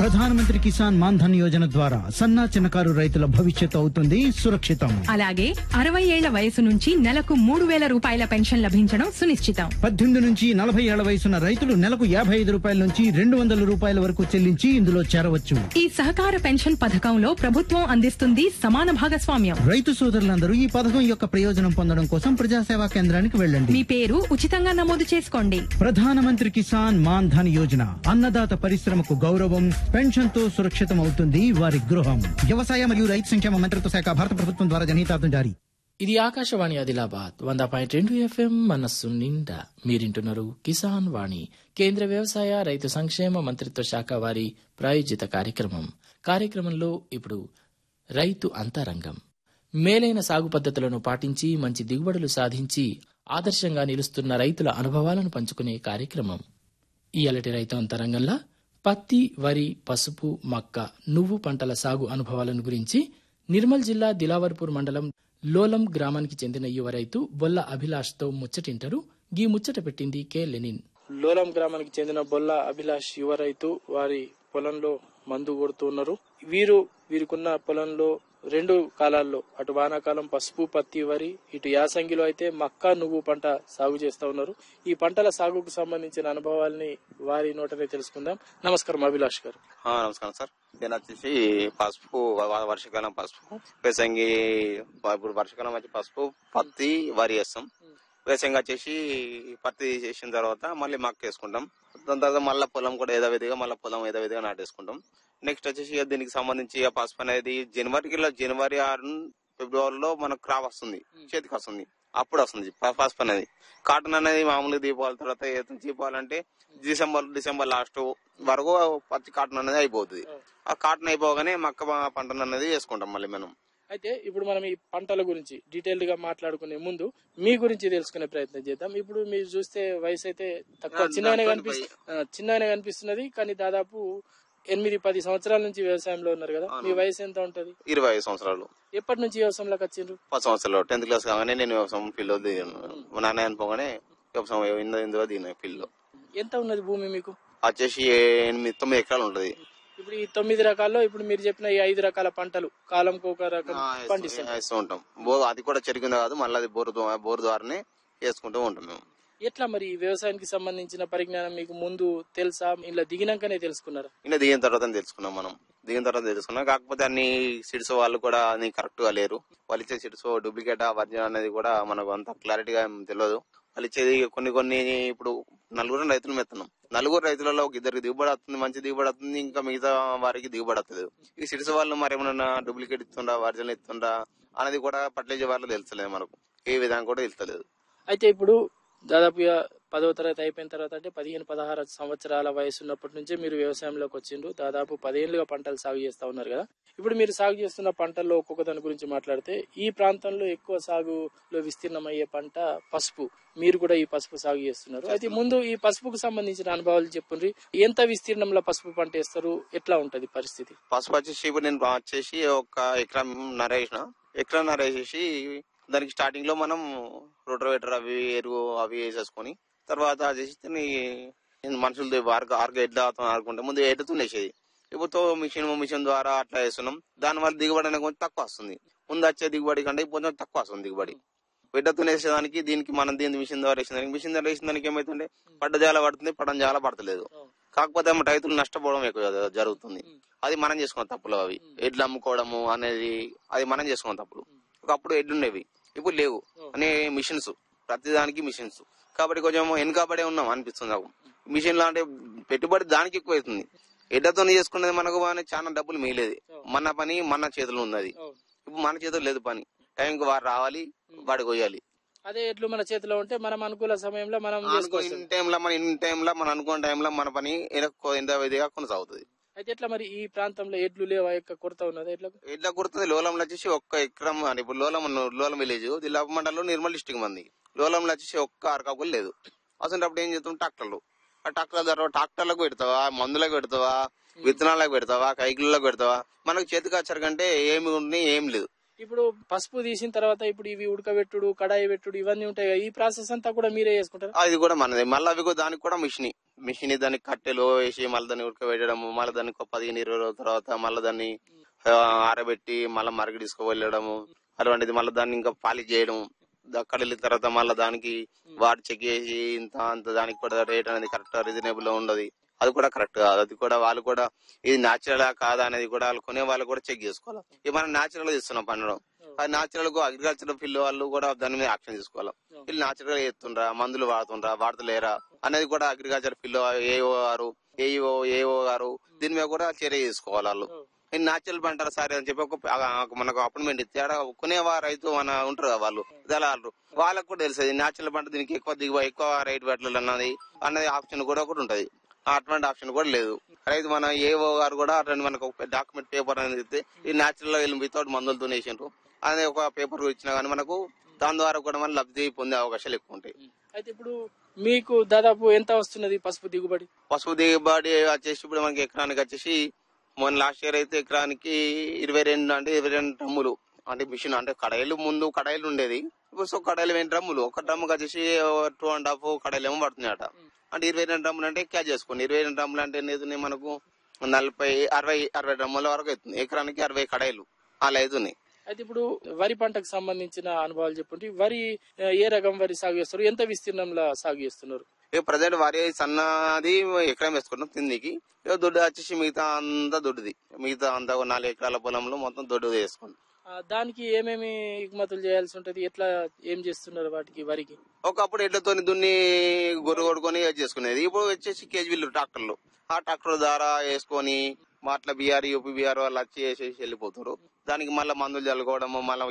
ప్రధానమంత్రి కిసాన్ మాన్ ధన్ యోజన ద్వారా సన్నా చిన్నకారు రైతుల భవిష్యత్తు అవుతుంది సురక్షితం అలాగే అరవై ఏళ్ల వయసు నుంచి నెలకు మూడు వేల రూపాయల పెన్షన్ లభించడం సునిశ్చితం పద్దెనిమిది నుంచి నలభై ఏళ్ల వయసున్న రైతులు నెలకు యాభై ఐదు రూపాయల నుంచి రెండు వందల రూపాయల వరకు చెల్లించి ఇందులో చేరవచ్చు ఈ సహకార పెన్షన్ పథకంలో ప్రభుత్వం అందిస్తుంది సమాన భాగస్వామ్యం రైతు సోదరులందరూ ఈ పథకం యొక్క ప్రయోజనం పొందడం కోసం ప్రజాసేవా కేంద్రానికి వెళ్ళండి మీ పేరు ఉచితంగా నమోదు చేసుకోండి ప్రధానమంత్రి కిసాన్ మాన్ ధన్ యోజన అన్నదాత పరిశ్రమకు గౌరవం పెన్షన్ తో సురక్షితం అవుతుంది వారి గృహం వ్యవసాయ మరియు రైతు సంక్షేమ మంత్రిత్వ శాఖ భారత ప్రభుత్వం ద్వారా జనహితార్థం జారీ ఇది ఆకాశవాణి ఆదిలాబాద్ వంద పాయింట్ రెండు ఎఫ్ఎం మనస్సు నిండా మీరింటున్నారు కిసాన్ వాణి కేంద్ర వ్యవసాయ రైతు సంక్షేమ మంత్రిత్వ శాఖ వారి ప్రాయోజిత కార్యక్రమం కార్యక్రమంలో ఇప్పుడు రైతు అంతరంగం మేలైన సాగు పద్ధతులను పాటించి మంచి దిగుబడులు సాధించి ఆదర్శంగా నిలుస్తున్న రైతుల అనుభవాలను పంచుకునే కార్యక్రమం ఇయలటి రైతు అంతరంగంలో పత్తి వరి పసుపు మక్క నువ్వు పంటల సాగు అనుభవాలను గురించి నిర్మల్ జిల్లా దిలావర్పూర్ మండలం లోలం గ్రామానికి చెందిన యువ రైతు బొల్ల అభిలాష్ తో ముచ్చటింటారు గీ ముచ్చట పెట్టింది కె లెనిన్ లోలం గ్రామానికి చెందిన బొల్ల అభిలాష్ యువ రైతు వారి పొలంలో మందు కొడుతున్నారు వీరు వీరికున్న పొలంలో రెండు కాలాల్లో అటు వానాకాలం పసుపు పత్తి వరి ఇటు యాసంగిలో అయితే మక్క నువ్వు పంట సాగు చేస్తా ఉన్నారు ఈ పంటల సాగుకు సంబంధించిన అనుభవాల్ని వారి నోటనే తెలుసుకుందాం నమస్కారం అభిలాష్ గారు ఆ, నమస్కారం సార్ నేను వచ్చేసి పసుపు వ- వర్షాకాలం పసుపు వేసంగి ఇప్పుడు వర్షాకాలం వచ్చి పసుపు పత్తి వరి వేస్తాం వేసంగి వచ్చేసి పత్తి చేసిన తర్వాత మళ్ళీ మక్క వేసుకుంటాం దాని తర్వాత మళ్ళీ పొలం కూడా యథావిధిగా మళ్ళీ పొలం యథావిధిగా నాటేసుకుంటాం నెక్స్ట్ వచ్చేసి ఇక దీనికి సంబంధించి ఇక పసుపు అనేది జనవరికి జనవరి ఆరు ఫిబ్రవరిలో మనకు క్రాప్ వస్తుంది చేతికి వస్తుంది అప్పుడు వస్తుంది ప- పసుపు అనేది కాటన్ అనేది మామూలుగా దీపావళి తర్వాత ఏ- దీపావళి డిసెంబర్ డిసెంబర్ లాస్ట్ వరకు పత్తి కాటన్ అనేది అయిపోతుంది ఆ కాటన్ అయిపోగానే మక్క పంటను అనేది వేసుకుంటాం మళ్ళీ మనం అయితే ఇప్పుడు మనం ఈ పంటల గురించి డీటెయిల్డ్ గా మాట్లాడుకునే ముందు మీ గురించి తెలుసుకునే ప్రయత్నం చేద్దాం ఇప్పుడు మీరు చూస్తే వయసు అయితే తక్కువ నా- చిన్నగానే నా కనిపిస్తు ఆ, చిన్నగానే కనిపిస్తున్నది కానీ దాదాపు ఎనిమిది పది సంవత్సరాల నుంచి వ్యవసాయంలో ఉన్నారు కదా మీ వయసు ఎంత ఉంటది ఇరవై ఐదు సంవత్సరాలు ఎప్పటి నుంచి వ్యవసాయంలోకి వచ్చిండ్రు పది సంవత్సరాలు టెన్త్ క్లాస్ కాగానే నేను వ్యవసాయం ఫీల్డ్ లో దిగాను మా నాన్న అనుకోగానే వ్యవసాయం ఇందులో ఇందులో దిగిన ఫీల్డ్ లో ఎంత ఉన్నది భూమి మీకు వచ్చేసి ఎనిమిది తొమ్మిది ఎకరాలు ఉంటది ఇప్పుడు ఈ తొమ్మిది రకాల్లో ఇప్పుడు మీరు చెప్పిన ఈ ఐదు రకాల పంటలు కాలంకు ఒక రకం పండిస్తారు వేస్తూ ఉంటాం బోర్ అది కూడా చెరిగింది కాదు మళ్ళీ అది బోర్ ద్వా- బోర్ ద్వారానే వేసుకుంటూ ఉంటాం మేము ఎట్లా మరి ఈ వ్యవసాయానికి సంబంధించిన పరిజ్ఞానం మీకు ముందు తెలుసా ఇలా దిగినాకనే తెలుసుకున్నారా ఇంకా దిగిన తర్వాత తెలుసుకున్నాం మనం దిగిన తర్వాత తెలుసుకున్నాం కాకపోతే అన్ని సిడ్స్ వాళ్ళు కూడా అన్ని కరెక్ట్ గా లేరు వాళ్ళు ఇచ్చే సిడ్స్ డూప్లికేట్ ఒరిజినల్ అనేది కూడా మనకు అంత క్లారిటీగా ఏం తెలియదు వాళ్ళు ఇచ్చేది కొన్ని కొన్ని ఇప్పుడు నలుగురు రైతులు మెత్తనం నలుగురు రైతులలో ఒక ఇద్దరికి దిగుబడి వస్తుంది మంచి దిగుబడి వస్తుంది ఇంకా మిగతా వారికి దిగుబడి వస్తుంది ఈ సిడ్స్ వాళ్ళు మరి ఏమన్నా డూప్లికేట్ ఇస్తుండా ఒరిజినల్ ఇస్తుండా అనేది కూడా పట్లేజే వాళ్ళు తెలుస్తలేదు మనకు ఏ విధంగా కూడా తెలుస్తలేదు అయితే ఇప్పుడు దాదాపుగా పదవ తరగతి అయిపోయిన తర్వాత అంటే పదిహేను పదహారు సంవత్సరాల వయసు ఉన్నప్పటి నుంచే మీరు వ్యవసాయంలోకి వచ్చిండ్రు దాదాపు పదేళ్లుగా పంటలు సాగు చేస్తా ఉన్నారు కదా ఇప్పుడు మీరు సాగు చేస్తున్న పంటల్లో ఒక్కొక్క దాని గురించి మాట్లాడితే ఈ ప్రాంతంలో ఎక్కువ సాగులో విస్తీర్ణమయ్యే పంట పసుపు మీరు కూడా ఈ పసుపు సాగు చేస్తున్నారు అయితే ముందు ఈ పసుపుకు సంబంధించిన అనుభవాలు చెప్పుండ్రి ఎంత విస్తీర్ణంలో పసుపు పంట వేస్తారు ఎట్లా ఉంటది పరిస్థితి పసుపు వచ్చేసి ఇప్పుడు నేను వచ్చేసి ఒక ఎకరం నరేసిన ఎకరం నరేసేసి దానికి స్టార్టింగ్ లో మనం రోటోవేటర్ అవి ఎరువు అవి వేసేసుకొని తర్వాత వచ్చేసి దాన్ని మనుషులతో ఆర్గ ఆర్గ ఎడ్ల ఆడుకుంటే ముందు ఎడ్లతో వేసేది ఇప్పుడు తో మిషన్ మిషన్ ద్వారా అట్లా వేస్తున్నాం దాని వల్ల దిగుబడి అనేది కొంచెం తక్కువ వస్తుంది ముందు వచ్చే దిగుబడి కంటే కొంచెం తక్కువ వస్తుంది దిగుబడి బిడ్డతో వేసేదానికి దీనికి మనం దీని మిషన్ ద్వారా వేసేదానికి మిషన్ ద్వారా వేసిన దానికి ఏమైతుంటే పడ్డ జాల పడుతుంది పడడం జాల పడతలేదు కాకపోతే మన రైతులు నష్టపోవడం ఎక్కువ జ- జరుగుతుంది అది మనం చేసుకున్న తప్పులు అవి ఎడ్లు అమ్ముకోవడము అనేది అది మనం చేసుకున్న తప్పులు ఒకప్పుడు ఎడ్లు ఉండేవి ఇప్పుడు లేవు అనే మిషన్స్ ప్రతిదానికి మిషన్స్ కాబట్టి కొంచెం వెనుకబడే ఉన్నాం అనిపిస్తుంది నాకు మిషన్ అంటే పెట్టుబడి దానికి ఎక్కువ అవుతుంది ఎడ్లతో చేసుకునేది మనకు అని చాలా డబ్బులు మిగిలేదు మన పని మన చేతిలో ఉన్నది ఇప్పుడు మన చేతిలో లేదు పని టైంకి వాడు రావాలి వాడు కొయ్యాలి అదే ఎట్లు మన చేతిలో ఉంటే మనం అనుకూల సమయంలో మనం అనుకో చేసుకోవచ్చు ఇన్ టైంలో మన ఇన్ టైంలో మనం అనుకున్న టైంలో మన పని ఎంత విధిగా కొనసాగుతుంది అయితే ఎట్లా మరి ఈ ప్రాంతంలో ఎడ్లు లేవా యొక్క కొరత ఉన్నది ఎట్లకు ఎట్లా గుర్తుంది లోలంలో వచ్చేసి ఒక్క ఎకరం అని ఇప్పుడు లోలం ఉన్న- లోలం విలేజ్ దిల్లాప మండలంలో నిర్మల్ డిస్టిక్ మంది లోలంలో వచ్చేసి ఒక్క అరకాకులు లేదు అసలు అప్పుడు ఏం చేస్తాం ట్రాక్టర్లు ఆ ట్రాక్టర్ ద్వారా ట్రాక్టర్లకు పెడతావా మందులకు పెడతావా విత్తనాలకు పెడతావా కైకిళ్ళకు పెడతావా మనకు చేతికి వచ్చారు కంటే ఏమి ఉంది ఏం లేదు ఇప్పుడు పసుపు తీసిన తర్వాత ఇప్పుడు ఇవి ఉడకబెట్టుడు కడాయి పెట్టుడు ఇవన్నీ ఉంటాయి కదా, ఈ ప్రాసెస్ అంతా కూడా మీరే చేసుకుంటారు అది కూడా మనది మళ్ళీ అవి కూడా దానికి కూడా మిషన్ మిషన్ దాన్ని కట్టెలు వేసి మళ్ళీ దాన్ని ఉడకబెట్టడము మళ్ళీ దాన్ని ఒక పదిహేను ఇరవై రోజుల తర్వాత మళ్ళీ దాన్ని ఆ, ఆరబెట్టి మళ్ళీ మరగ తీసుకువెళ్ళడము అటువంటిది మళ్ళీ దాన్ని ఇంకా పాలిష్ చేయడం అక్కడ వెళ్ళిన తర్వాత మళ్ళీ దానికి వాడు చెక్ చేసి ఇంత అంత దానికి కూడా రేట్ అనేది కరెక్ట్ రీజనబుల్ ఉండదు అది కూడా కరెక్ట్ కాదు అది కూడా వాళ్ళు కూడా ఇది న్యాచురల్ కాదా అనేది కూడా వాళ్ళు కొనే వాళ్ళు కూడా చెక్ చేసుకోవాలి ఇది మనం న్యాచురల్ గా ఇస్తున్నాం పండడం అది న్యాచురల్ గా అగ్రికల్చర్ ఫీల్డ్ వాళ్ళు కూడా దాని మీద యాక్షన్ తీసుకోవాలి వీళ్ళు న్యాచురల్ గా చేస్తుండ్రా మందులు వాడుతుండ్రా వాడతలేరా అనేది కూడా అగ్రికల్చర్ ఫీల్డ్ ఏఓ గారు ఏఈఓ ఏఓ గారు దీని మీద కూడా చర్య తీసుకోవాలి వాళ్ళు ఇది న్యాచురల్ పంటారు సార్ అని చెప్పి ఒక ఆ, మనకు అపాయింట్మెంట్ ఇస్తే ఆడ కొనేవా రైతు మన ఉంటారు కదా వాళ్ళు దళాలు వాళ్ళకు కూడా తెలుసు న్యాచురల్ పంట దీనికి ఎక్కువ దిగుబడి ఎక్కువ రేట్ పెట్టాలి అన్నది అన్నది ఆప్షన్ కూడా ఒకటి ఉంటది అటువంటి ఆప్షన్ కూడా లేదు రైతు మన ఏఓ గారు కూడా అటువంటి మనకు ఒక డాక్యుమెంట్ పేపర్ అనేది ఇస్తే ఈ న్యాచురల్ గా వీళ్ళు వితౌట్ మందులతో వేసిండ్రు అనే ఒక పేపర్ ఇచ్చినా కానీ మనకు దాని ద్వారా కూడా మనం లబ్ధి పొందే అవకాశాలు ఎక్కువ ఉంటాయి అయితే ఇప్పుడు మీకు దాదాపు ఎంత వస్తున్నది పసుపు దిగుబడి పసుపు దిగుబడి వచ్చేసి ఇప్పుడు మనకి ఎకరానికి వచ్చేసి మొన్న లాస్ట్ ఇయర్ అయితే ఎకరానికి ఇరవై రెండు అంటే ఇరవై రెండు డ్రమ్ములు అంటే మిషన్ అంటే కడాయిలు ముందు కడాయిలు ఉండేది ఇప్పుడు సో కడాయిలు వెయ్యి డ్రమ్ములు ఒక డ్రమ్ముకి వచ్చేసి టూ అండ్ హాఫ్ కడాయిలు ఏమో పడుతున్నాయట అంటే ఇరవై రెండు డ్రమ్ములు అంటే క్యాచ్ చేసుకోండి ఇరవై రెండు డ్రమ్ములు అంటే ఎన్ని అవుతున్నాయి మనకు నలభై అరవై అరవై డ్రమ్ముల వరకు అవుతుంది ఎకరానికి అరవై కడాయిలు అలా అవుతున్నాయి అయితే ఇప్పుడు వరి పంటకు సంబంధించిన అనుభవాలు చెప్పండి వరి ఆ, ఏ రకం వరి సాగు చేస్తారు ఎంత విస్తీర్ణంలో సాగు చేస్తున్నారు ఇక ప్రజెంట్ వరి సన్నది ఎకరం వేసుకున్నాం తిండికి ఇక దొడ్డు వచ్చేసి మిగతా అంతా దొడ్డుది మిగతా అంతా ఒక నాలుగు ఎకరాల పొలంలో మొత్తం దొడ్డు వేసుకున్నాం ఆ, దానికి ఏమేమి ఎగుమతులు చేయాల్సి ఉంటది ఎట్లా ఏం చేస్తున్నారు వాటికి వరికి ఒకప్పుడు ఎడ్లతో దున్ని గొర్రె కొడుకొని అది చేసుకునేది ఇప్పుడు వచ్చేసి కేజీలు ట్రాక్టర్లు ఆ ట్రాక్టర్ ద్వారా వేసుకొని మాట్ల బీఆర్ యూపీ బీఆర్ వాళ్ళు వచ్చి వేసేసి వెళ్ళిపోతారు దానికి మళ్ళీ మందులు చల్లుకోవడము మళ్ళీ